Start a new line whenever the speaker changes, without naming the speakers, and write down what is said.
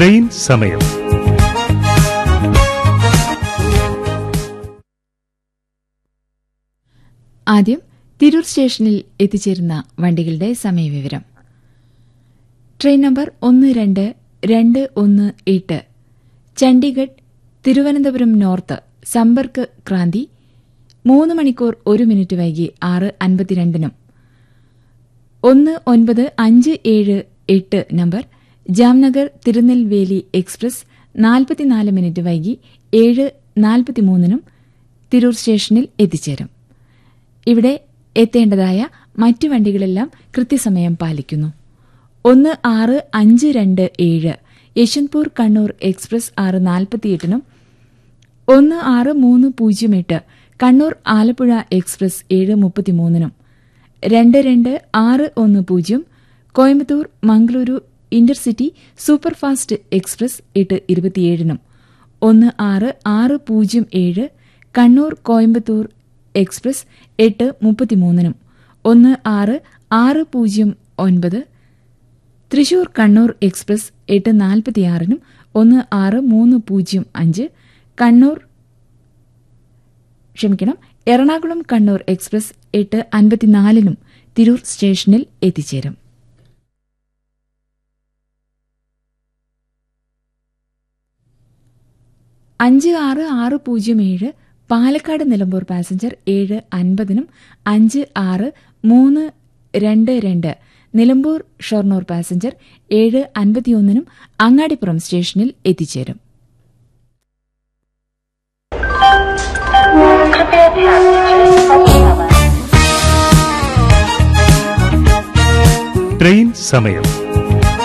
train സമയം
ആദ്യം തിരൂർ സ്റ്റേഷനിൽ എത്തിച്ചേരുന്ന വണ്ടികളുടെ സമയവിവരം ട്രെയിൻ നമ്പർ ഒന്ന് രണ്ട് രണ്ട് ഒന്ന് എട്ട് ചണ്ഡീഗഡ് തിരുവനന്തപുരം നോർത്ത് സമ്പർക്ക് ക്രാന്തി മൂന്ന് മണിക്കൂർ ഒരു മിനിറ്റ് വൈകി ആറ് അൻപത്തിരണ്ടിനും ഒന്ന് ഒൻപത് അഞ്ച് ഏഴ് എട്ട് നമ്പർ ജാംനഗർ തിരുനെൽവേലി എക്സ്പ്രസ് നാൽപ്പത്തിനാല് മിനിറ്റ് വൈകി ഏഴ് നാൽപ്പത്തിമൂന്നിനും തിരൂർ സ്റ്റേഷനിൽ എത്തിച്ചേരും ഇവിടെ എത്തേണ്ടതായ മറ്റു വണ്ടികളെല്ലാം കൃത്യസമയം പാലിക്കുന്നു ഒന്ന് ആറ് അഞ്ച് രണ്ട് ഏഴ് യശ്വന്ത്പൂർ കണ്ണൂർ എക്സ്പ്രസ് ആറ് നാൽപ്പത്തിയെട്ടിനും ഒന്ന് ആറ് മൂന്ന് പൂജ്യം എട്ട് കണ്ണൂർ ആലപ്പുഴ എക്സ്പ്രസ് ഏഴ് മുപ്പത്തിമൂന്നിനും രണ്ട് രണ്ട് ആറ് ഒന്ന് പൂജ്യം Coimbatore Mangaluru intercity superfast express എട്ട് ഇരുപത്തിയേഴിനും ഒന്ന് ആറ് ആറ് പൂജ്യം ഏഴ് കണ്ണൂർ കോയമ്പത്തൂർ എക്സ്പ്രസ് എട്ട് മുപ്പത്തിമൂന്നിനും ഒന്ന് ആറ് ആറ് പൂജ്യം ഒൻപത് തൃശൂർ കണ്ണൂർ എക്സ്പ്രസ് എട്ട് നാൽപ്പത്തിയാറിനും ഒന്ന് ആറ് മൂന്ന് പൂജ്യം അഞ്ച് കണ്ണൂർ ക്ഷമിക്കണം എറണാകുളം കണ്ണൂർ എക്സ്പ്രസ് എട്ട് അൻപത്തിനാലിനും തിരൂർ സ്റ്റേഷനിൽ എത്തിച്ചേരും അഞ്ച് ആറ് ആറ് പൂജ്യം ഏഴ് പാലക്കാട് നിലമ്പൂർ പാസഞ്ചർ ഏഴ് അൻപതിനും അഞ്ച് ആറ് മൂന്ന് രണ്ട് രണ്ട് നിലമ്പൂർ ഷൊർണൂർ പാസഞ്ചർ ഏഴ് അൻപത്തിയൊന്നിനും അങ്ങാടിപ്പുറം സ്റ്റേഷനിൽ എത്തിച്ചേരും
कृपया ध्यान दीजिए अब समय
ട്രെയിൻ സമയം